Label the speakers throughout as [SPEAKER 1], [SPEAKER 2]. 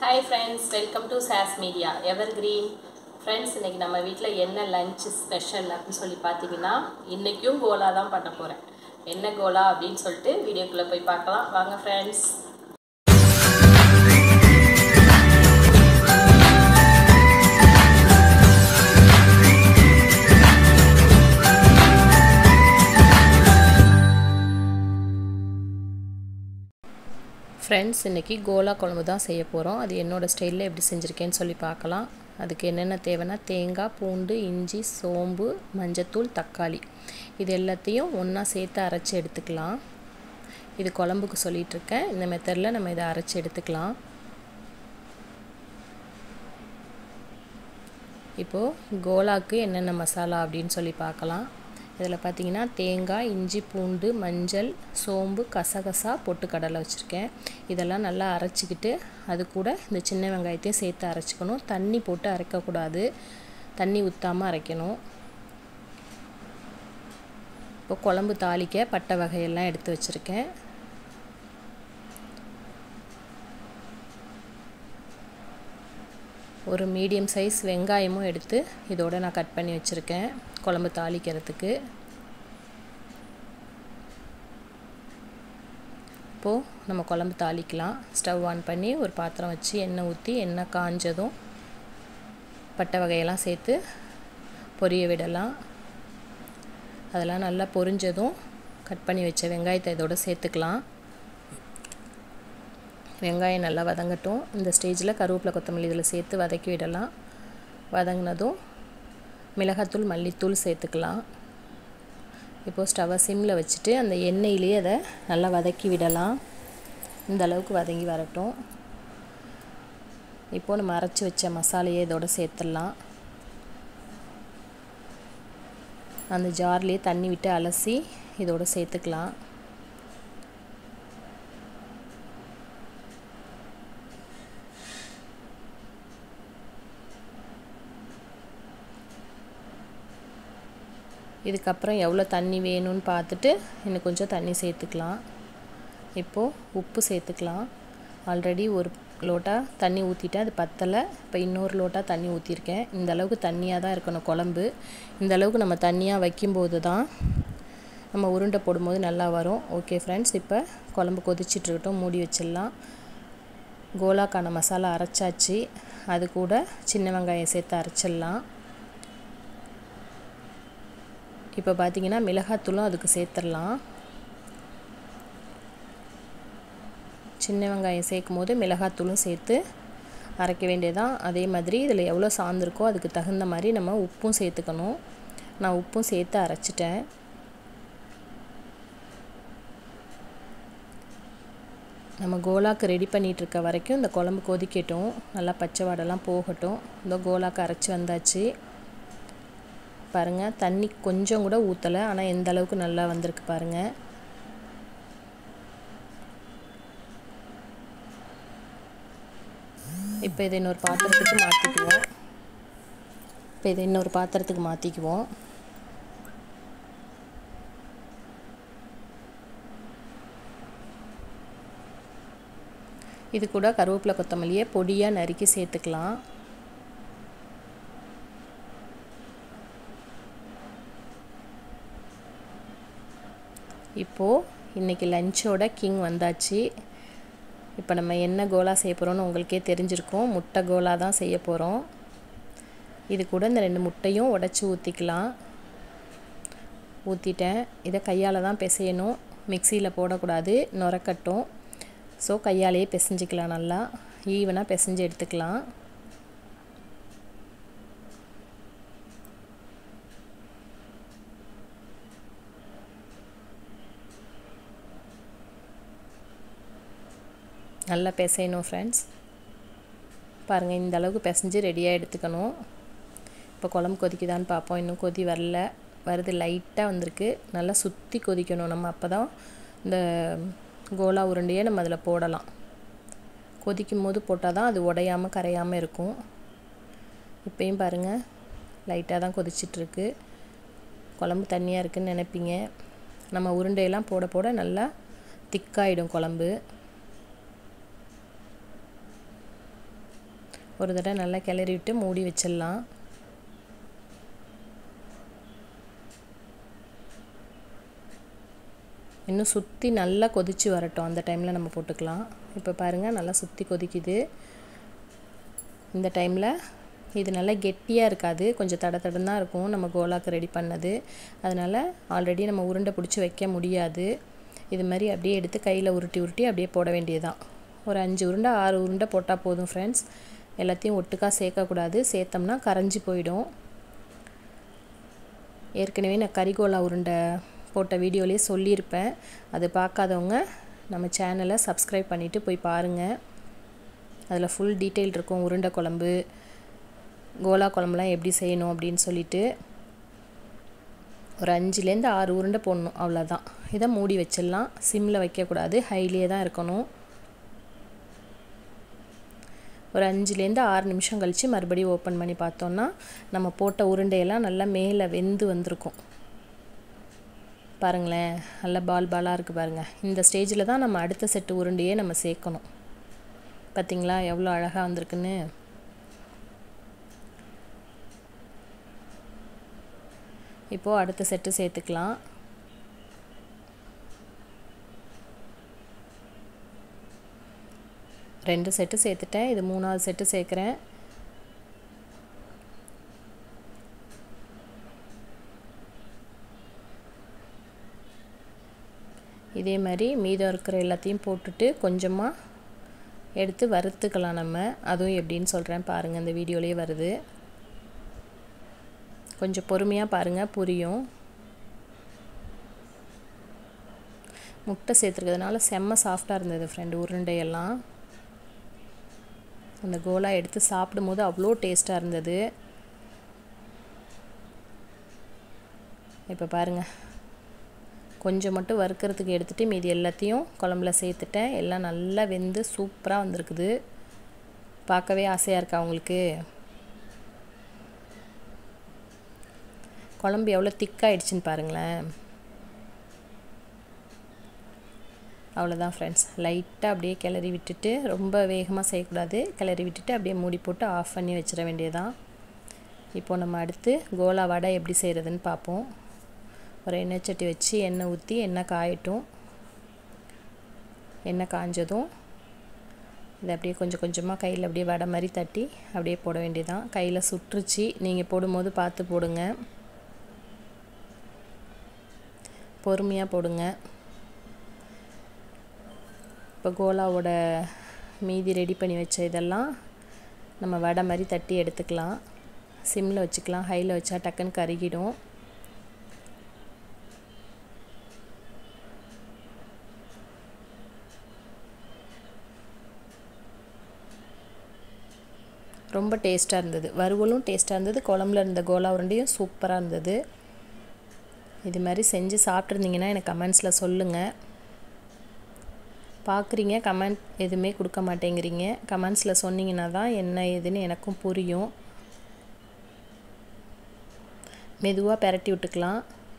[SPEAKER 1] hi friends welcome to சாஸ் media evergreen friends இன்றைக்கி நம்ம வீட்டில் என்ன லஞ்ச் ஸ்பெஷல் அப்படின்னு சொல்லி பார்த்தீங்கன்னா இன்றைக்கும் கோலா தான் பண்ண போகிறேன் என்ன கோலா அப்படின்னு சொல்லிட்டு வீடியோக்குள்ளே போய் பார்க்கலாம் வாங்க ஃப்ரெண்ட்ஸ் ஃப்ரெண்ட்ஸ் இன்றைக்கி கோலா குழம்பு தான் செய்ய போகிறோம் அது என்னோடய ஸ்டைலில் எப்படி செஞ்சுருக்கேன்னு சொல்லி பார்க்கலாம் அதுக்கு என்னென்ன தேவைன்னா தேங்காய் பூண்டு இஞ்சி சோம்பு மஞ்சத்தூள் தக்காளி இது எல்லாத்தையும் ஒன்றா சேர்த்து அரைச்சி எடுத்துக்கலாம் இது குழம்புக்கு சொல்லிகிட்ருக்கேன் இந்த மெத்தடில் நம்ம இதை அரைச்சி எடுத்துக்கலாம் இப்போது கோலாக்கு என்னென்ன மசாலா அப்படின்னு சொல்லி பார்க்கலாம் இதில் பார்த்தீங்கன்னா தேங்காய் இஞ்சி பூண்டு மஞ்சள் சோம்பு கசகசா பொட்டுக்கடலை வச்சுருக்கேன் இதெல்லாம் நல்லா அரைச்சிக்கிட்டு அது கூட இந்த சின்ன வெங்காயத்தையும் சேர்த்து அரைச்சிக்கணும் தண்ணி போட்டு அரைக்கக்கூடாது தண்ணி ஊற்றாமல் அரைக்கணும் இப்போ குழம்பு தாளிக்க பட்டை வகையெல்லாம் எடுத்து வச்சுருக்கேன் ஒரு மீடியம் சைஸ் வெங்காயமும் எடுத்து இதோட நான் கட் பண்ணி வச்சுருக்கேன் குழம்பு தாளிக்கிறதுக்கு இப்போது நம்ம குழம்பு தாளிக்கலாம் ஸ்டவ் ஆன் பண்ணி ஒரு பாத்திரம் வச்சு எண்ணெய் ஊற்றி எண்ணெய் காஞ்சதும் பட்டை வகையெல்லாம் சேர்த்து பொரிய விடலாம் அதெல்லாம் நல்லா பொரிஞ்சதும் கட் பண்ணி வச்ச வெங்காயத்தை இதோட சேர்த்துக்கலாம் வெங்காயம் நல்லா வதங்கட்டும் இந்த ஸ்டேஜில் கருவேப்பிலை கொத்தமல்லி இதில் சேர்த்து வதக்கி விடலாம் வதங்கினதும் மிளகாத்தூள் மல்லித்தூள் சேர்த்துக்கலாம் இப்போது ஸ்டவ்வை சிம்மில் வச்சுட்டு அந்த எண்ணெயிலேயே அதை நல்லா வதக்கி விடலாம் இந்த அளவுக்கு வதங்கி வரட்டும் இப்போது நம்ம அரைச்சி வச்ச மசாலையை இதோட சேர்த்துடலாம் அந்த ஜார்லேயே தண்ணி விட்டு அலசி இதோட சேர்த்துக்கலாம் இதுக்கப்புறம் எவ்வளோ தண்ணி வேணும்னு பார்த்துட்டு இன்னும் கொஞ்சம் தண்ணி சேர்த்துக்கலாம் இப்போது உப்பு சேர்த்துக்கலாம் ஆல்ரெடி ஒரு லோட்டா தண்ணி ஊற்றிட்டேன் அது பத்தலை இப்போ இன்னொரு லோட்டா தண்ணி ஊற்றிருக்கேன் இந்த அளவுக்கு தண்ணியாக தான் இருக்கணும் குழம்பு இந்த அளவுக்கு நம்ம தண்ணியாக வைக்கும்போது தான் நம்ம உருண்டை போடும்போது நல்லா வரும் ஓகே ஃப்ரெண்ட்ஸ் இப்போ குழம்பு கொதிச்சிட்ருக்கட்டும் மூடி வச்சிடலாம் கோலாக்கான மசாலா அரைச்சாச்சு அது கூட சின்ன வெங்காயம் சேர்த்து அரைச்சிடலாம் இப்போ பார்த்தீங்கன்னா மிளகாத்தூளும் அதுக்கு சேர்த்துடலாம் சின்ன வெங்காயம் சேர்க்கும் போது மிளகாத்தூளும் சேர்த்து அரைக்க வேண்டியதான் அதே மாதிரி இதில் எவ்வளோ சார்ந்திருக்கோ அதுக்கு தகுந்த மாதிரி நம்ம உப்பும் சேர்த்துக்கணும் நான் உப்பும் சேர்த்து அரைச்சிட்டேன் நம்ம கோலாக்கு ரெடி பண்ணிகிட்ருக்க வரைக்கும் இந்த குழம்பு கொதிக்கட்டும் நல்லா பச்சை வாடெல்லாம் போகட்டும் இந்த கோலாக்கு அரைச்சி வந்தாச்சு பாருங்கள் தண்ணி கொஞ்சம் கூட ஊற்றலை ஆனால் எந்த அளவுக்கு நல்லா வந்திருக்கு பாருங்கள் இப்போ இதை இன்னொரு பாத்திரத்துக்கு மாற்றிக்குவோம் இப்போ இதை இன்னொரு பாத்திரத்துக்கு மாற்றிக்குவோம் இது கூட கருவேப்பிலை கொத்தமல்லியை பொடியாக நறுக்கி சேர்த்துக்கலாம் இப்போது இன்றைக்கி லஞ்சோட கிங் வந்தாச்சு இப்போ நம்ம என்ன கோலா செய்ய போகிறோம்னு உங்களுக்கே தெரிஞ்சிருக்கும் முட்டை கோலா தான் செய்ய போகிறோம் இது கூட இந்த ரெண்டு முட்டையும் உடச்சி ஊற்றிக்கலாம் ஊற்றிட்டேன் இதை கையால் தான் பிசையணும் மிக்சியில் போடக்கூடாது நுரக்கட்டும் ஸோ கையாலேயே பிசைஞ்சிக்கலாம் நல்லா ஈவனாக பிசைஞ்சு எடுத்துக்கலாம் நல்லா பிசையணும் ஃப்ரெண்ட்ஸ் பாருங்கள் இந்த அளவுக்கு பிசைஞ்சு ரெடியாக எடுத்துக்கணும் இப்போ குழம்பு கொதிக்குதான்னு பார்ப்போம் இன்னும் கொதி வரல வருது லைட்டாக வந்திருக்கு நல்லா சுற்றி கொதிக்கணும் நம்ம அப்போ தான் இந்த கோலா உருண்டையை நம்ம அதில் போடலாம் கொதிக்கும் போது போட்டால் தான் அது உடையாமல் கரையாமல் இருக்கும் இப்போயும் பாருங்கள் லைட்டாக தான் கொதிச்சிட்ருக்கு குழம்பு தண்ணியாக இருக்குதுன்னு நினைப்பீங்க நம்ம உருண்டையெல்லாம் போட போட நல்லா திக்காயிடும் குழம்பு ஒரு தடவை நல்லா கிளறி விட்டு மூடி வச்சிடலாம் இன்னும் சுற்றி நல்லா கொதித்து வரட்டும் அந்த டைமில் நம்ம போட்டுக்கலாம் இப்போ பாருங்கள் நல்லா சுற்றி கொதிக்குது இந்த டைமில் இது நல்லா கெட்டியாக இருக்காது கொஞ்சம் தட தடம் தான் இருக்கும் நம்ம கோலாக்கு ரெடி பண்ணது அதனால் ஆல்ரெடி நம்ம உருண்டை பிடிச்சி வைக்க முடியாது இது மாதிரி அப்படியே எடுத்து கையில் உருட்டி உருட்டி அப்படியே போட வேண்டியதுதான் ஒரு அஞ்சு உருண்டை ஆறு உருண்டை போட்டால் போதும் ஃப்ரெண்ட்ஸ் எல்லாத்தையும் ஒட்டுக்கா சேர்க்கக்கூடாது சேர்த்தோம்னா கரைஞ்சி போயிடும் ஏற்கனவே நான் கறிகோலா உருண்டை போட்ட வீடியோலேயே சொல்லியிருப்பேன் அது பார்க்காதவங்க நம்ம சேனலை சப்ஸ்கிரைப் பண்ணிவிட்டு போய் பாருங்கள் அதில் ஃபுல் டீட்டெயில் இருக்கும் உருண்டை குழம்பு கோலா குழம்புலாம் எப்படி செய்யணும் அப்படின்னு சொல்லிட்டு ஒரு அஞ்சுலேருந்து ஆறு உருண்டை போடணும் அவ்வளோதான் இதை மூடி வச்சிடலாம் சிம்மில் வைக்கக்கூடாது ஹைலியே தான் இருக்கணும் ஒரு அஞ்சுலேருந்து ஆறு நிமிஷம் கழித்து மறுபடியும் ஓப்பன் பண்ணி பார்த்தோன்னா நம்ம போட்ட உருண்டையெல்லாம் நல்லா மேலே வெந்து வந்திருக்கும் பாருங்களேன் நல்லா பால் பாலாக இருக்குது பாருங்கள் இந்த ஸ்டேஜில் தான் நம்ம அடுத்த செட்டு உருண்டையே நம்ம சேர்க்கணும் பார்த்திங்களா எவ்வளோ அழகாக வந்திருக்குன்னு இப்போது அடுத்த செட்டு சேர்த்துக்கலாம் ரெண்டு செட்டு சேர்த்துட்டேன் இது மூணாவது செட்டு சேர்க்குறேன் இதே மாதிரி மீதம் இருக்கிற எல்லாத்தையும் போட்டுட்டு கொஞ்சமாக எடுத்து வறுத்துக்கலாம் நம்ம அதுவும் எப்படின்னு சொல்கிறேன் பாருங்கள் இந்த வீடியோலேயே வருது கொஞ்சம் பொறுமையாக பாருங்கள் புரியும் முட்டை சேர்த்துருக்கிறதுனால செம்ம சாஃப்டாக இருந்தது ஃப்ரெண்டு உருண்டையெல்லாம் அந்த கோலா எடுத்து சாப்பிடும்போது அவ்வளோ டேஸ்ட்டாக இருந்தது இப்போ பாருங்கள் கொஞ்சம் மட்டும் வறுக்கிறதுக்கு எடுத்துகிட்டு மீதி எல்லாத்தையும் குழம்புல சேர்த்துட்டேன் எல்லாம் நல்லா வெந்து சூப்பராக வந்திருக்குது பார்க்கவே ஆசையாக இருக்கா உங்களுக்கு குழம்பு எவ்வளோ திக்காயிடுச்சுன்னு பாருங்களேன் அவ்வளோதான் ஃப்ரெண்ட்ஸ் லைட்டாக அப்படியே கிளறி விட்டுட்டு ரொம்ப வேகமாக செய்யக்கூடாது கிளறி விட்டுட்டு அப்படியே மூடி போட்டு ஆஃப் பண்ணி வச்சிட வேண்டியதான் இப்போ நம்ம அடுத்து கோலா வடை எப்படி செய்கிறதுன்னு பார்ப்போம் ஒரு எண்ணெய் சட்டி வச்சு எண்ணெய் ஊற்றி எண்ணெய் காயட்டும் எண்ணெய் காஞ்சதும் இதை அப்படியே கொஞ்சம் கொஞ்சமாக கையில் அப்படியே வடை மாதிரி தட்டி அப்படியே போட வேண்டியதான் கையில் சுற்றுச்சு நீங்கள் போடும்போது பார்த்து போடுங்க பொறுமையாக போடுங்க இப்போ கோலாவோட மீதி ரெடி பண்ணி வச்ச இதெல்லாம் நம்ம வடை மாதிரி தட்டி எடுத்துக்கலாம் சிம்மில் வச்சுக்கலாம் ஹையில் வச்சா டக்குன்னு கருகிடும் ரொம்ப டேஸ்ட்டாக இருந்தது வறுவலும் டேஸ்ட்டாக இருந்தது குழம்புல இருந்த கோலா உருண்டையும் சூப்பராக இருந்தது இது மாதிரி செஞ்சு சாப்பிட்ருந்தீங்கன்னா எனக்கு கமெண்ட்ஸில் சொல்லுங்கள் பார்க்குறீங்க கமெண்ட் எதுவுமே கொடுக்க மாட்டேங்கிறீங்க கமெண்ட்ஸில் சொன்னீங்கன்னா தான் என்ன ஏதுன்னு எனக்கும் புரியும் மெதுவாக பெரட்டி விட்டுக்கலாம்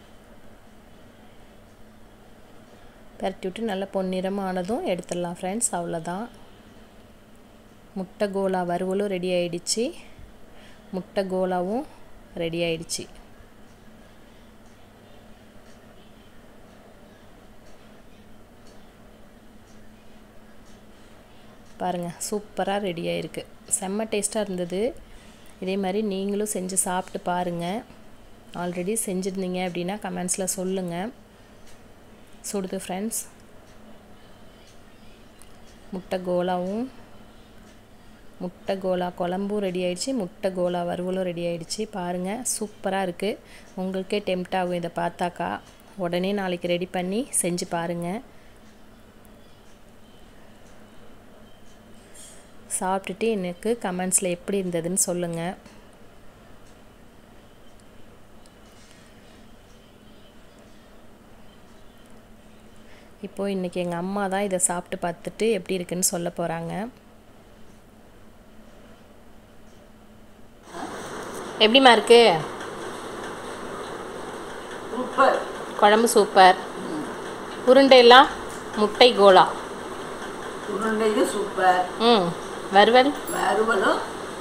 [SPEAKER 1] பெரட்டி விட்டு நல்லா பொன்னிறமாக ஆனதும் எடுத்துடலாம் ஃப்ரெண்ட்ஸ் அவ்வளோதான் முட்டை கோலா வறுவலும் ரெடி ஆயிடுச்சு முட்டை கோலாவும் ரெடி ஆயிடுச்சு பாருங்கள் சூப்பராக ரெடி ஆயிருக்கு செம்ம டேஸ்ட்டாக இருந்தது இதே மாதிரி நீங்களும் செஞ்சு சாப்பிட்டு பாருங்கள் ஆல்ரெடி செஞ்சுருந்தீங்க அப்படின்னா கமெண்ட்ஸில் சொல்லுங்கள் சுடுது ஃப்ரெண்ட்ஸ் முட்டை கோலாவும் முட்டை கோலா குழம்பும் ரெடி ஆயிடுச்சு முட்டை கோலா வறுவலும் ரெடி ஆயிடுச்சு பாருங்கள் சூப்பராக இருக்குது உங்களுக்கே டெம்ட் ஆகும் இதை பார்த்தாக்கா உடனே நாளைக்கு ரெடி பண்ணி செஞ்சு பாருங்கள் சாப்பிட்டுட்டு எனக்கு கமெண்ட்ஸில் எப்படி இருந்ததுன்னு சொல்லுங்கள் இப்போது இன்றைக்கி எங்கள் அம்மா தான் இதை சாப்பிட்டு பார்த்துட்டு எப்படி இருக்குன்னு சொல்ல போகிறாங்க எப்படிம்மா இருக்கு
[SPEAKER 2] சூப்பர்
[SPEAKER 1] குழம்பு சூப்பர் உருண்டையெல்லாம் முட்டை கோலா
[SPEAKER 2] உருண்டையும் சூப்பர்
[SPEAKER 1] ம் வறுவல்
[SPEAKER 2] வறுவலும்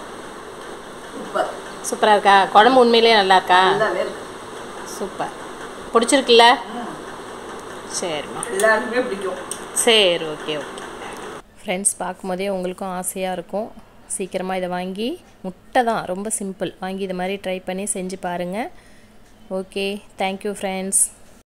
[SPEAKER 2] சூப்பர்
[SPEAKER 1] சூப்பராக இருக்கா குழம்பு உண்மையிலேயே நல்லா இருக்கா
[SPEAKER 2] நல்லாவே இருக்கு
[SPEAKER 1] சூப்பர் பிடிச்சிருக்குல்ல சரிம்மா
[SPEAKER 2] எல்லாருக்குமே பிடிக்கும்
[SPEAKER 1] சரி ஓகே ஓகே ஃப்ரெண்ட்ஸ் பார்க்கும்போதே உங்களுக்கும் ஆசையாக இருக்கும் சீக்கிரமாக இதை வாங்கி முட்டை தான் ரொம்ப சிம்பிள் வாங்கி இது மாதிரி ட்ரை பண்ணி செஞ்சு பாருங்கள் ஓகே தேங்க்யூ ஃப்ரெண்ட்ஸ்